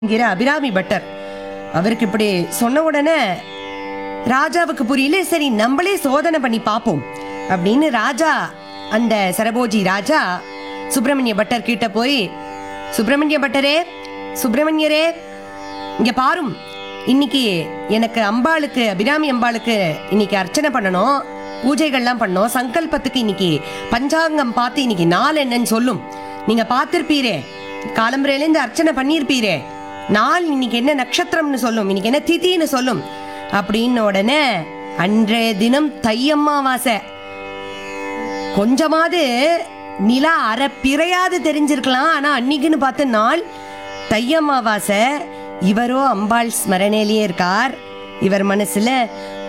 என்கிற அபிராமி பட்டர் அவருக்கு இப்படி சொன்ன உடனே ராஜாவுக்கு புரியல சரி நம்மளே சோதனை பண்ணி பார்ப்போம் அப்படின்னு ராஜா அந்த சரபோஜி ராஜா சுப்பிரமணிய பட்டர் கிட்ட போய் சுப்பிரமணிய பட்டரே சுப்பிரமணியரே இங்க பாரும் இன்னைக்கு எனக்கு அம்பாளுக்கு அபிராமி அம்பாளுக்கு இன்னைக்கு அர்ச்சனை பண்ணணும் பூஜைகள்லாம் பண்ணோம் சங்கல்பத்துக்கு இன்னைக்கு பஞ்சாங்கம் பார்த்து இன்னைக்கு நாள் என்னன்னு சொல்லும் நீங்க பார்த்திருப்பீரே காலம்பரையிலேருந்து அர்ச்சனை பண்ணியிருப்பீரே நாள் இன்னைக்கு என்ன நட்சத்திரம்னு சொல்லும் இன்னைக்கு என்ன திதின்னு சொல்லும் அப்படின்னு உடனே அன்றைய தினம் தையம்மாவாசை கொஞ்சமாவது நிலா அரை பிறையாது தெரிஞ்சிருக்கலாம் ஆனா அன்னைக்குன்னு பார்த்த நாள் தையம்மாவாசை இவரோ அம்பாள் ஸ்மரணையிலேயே இருக்கார் இவர் மனசுல